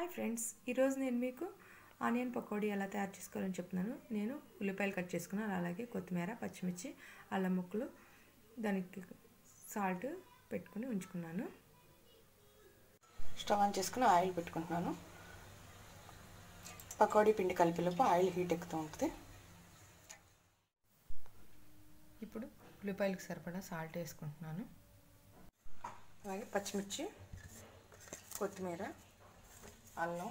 hi friends ఈరోజు నేను మీకు ఆనియన్ పకోడీ ఎలా తయారు చేసుకోవాలని చెప్తున్నాను నేను ఉల్లిపాయలు కట్ చేసుకున్నాను అలాగే కొత్తిమీర పచ్చిమిర్చి అల్లం ముక్కలు దానికి సాల్ట్ పెట్టుకుని ఉంచుకున్నాను స్టవ్ ఆన్ చేసుకుని ఆయిల్ పెట్టుకుంటున్నాను పకోడీ పిండి కలిపేలోపు ఆయిల్ హీట్ ఎక్కుతూ ఉంటుంది ఇప్పుడు ఉల్లిపాయలకు సరిపడా సాల్ట్ వేసుకుంటున్నాను అలాగే పచ్చిమిర్చి కొత్తిమీర అల్లం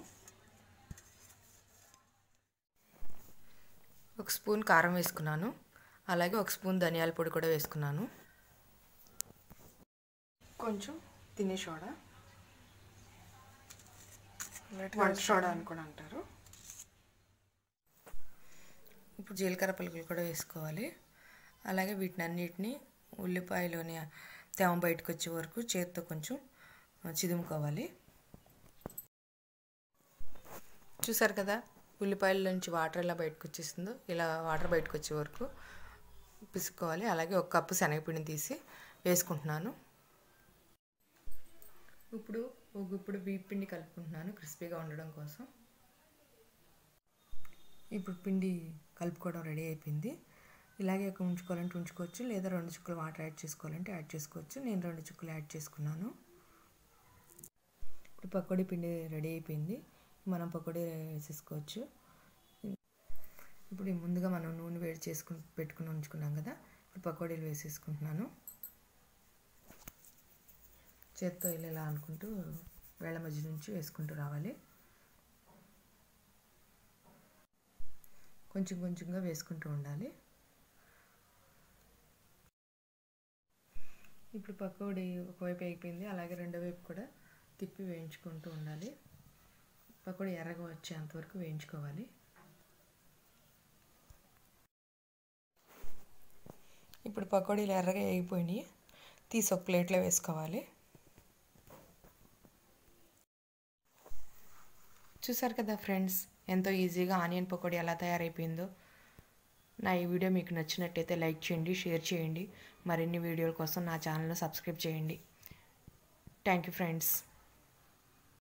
ఒక స్పూన్ కారం వేసుకున్నాను అలాగే ఒక స్పూన్ ధనియాల పొడి కూడా వేసుకున్నాను కొంచెం తినే సోడా వంట సోడా అని కూడా అంటారు ఇప్పుడు జీలకర్ర పలుకులు కూడా వేసుకోవాలి అలాగే వీటిని అన్నిటిని ఉల్లిపాయలోని తేమ బయటకు వచ్చే వరకు చేతితో కొంచెం చిదుముకోవాలి చూసారు కదా ఉల్లిపాయల నుంచి వాటర్ ఎలా బయటకు వచ్చేస్తుందో ఇలా వాటర్ బయటకు వచ్చే వరకు పిసుకోవాలి అలాగే ఒక కప్పు శనగపిండి తీసి వేసుకుంటున్నాను ఇప్పుడు ఒక ఇప్పుడు బీప్ పిండి కలుపుకుంటున్నాను క్రిస్పీగా ఉండడం కోసం ఇప్పుడు పిండి కలుపుకోవడం రెడీ అయిపోయింది ఇలాగే ఒక ఉంచుకోవాలంటే ఉంచుకోవచ్చు లేదా రెండు చుక్కలు వాటర్ యాడ్ చేసుకోవాలంటే యాడ్ చేసుకోవచ్చు నేను రెండు చుక్కలు యాడ్ చేసుకున్నాను ఇప్పుడు పకోడీ పిండి రెడీ అయిపోయింది మనం పకోడీ వేసేసుకోవచ్చు ఇప్పుడు ముందుగా మనం నూనె వేడి చేసుకుని పెట్టుకుని ఉంచుకున్నాం కదా ఇప్పుడు పకోడీలు వేసేసుకుంటున్నాను చేత్తో ఇలా అనుకుంటూ వేళ్ళ మధ్య నుంచి వేసుకుంటూ రావాలి కొంచెం కొంచెంగా వేసుకుంటూ ఉండాలి ఇప్పుడు పకోడీ ఒకవైపు అయిపోయింది అలాగే రెండో వైపు కూడా తిప్పి వేయించుకుంటూ ఉండాలి పకోడీ ఎర్రగా వచ్చేంతవరకు వేయించుకోవాలి ఇప్పుడు పకోడీలు ఎర్రగా వేగిపోయినాయి తీసి ఒక ప్లేట్లో వేసుకోవాలి చూసారు కదా ఫ్రెండ్స్ ఎంతో ఈజీగా ఆనియన్ పకోడీ ఎలా తయారైపోయిందో నా ఈ వీడియో మీకు నచ్చినట్టయితే లైక్ చేయండి షేర్ చేయండి మరిన్ని వీడియోల కోసం నా ఛానల్ను సబ్స్క్రైబ్ చేయండి థ్యాంక్ యూ ఫ్రెండ్స్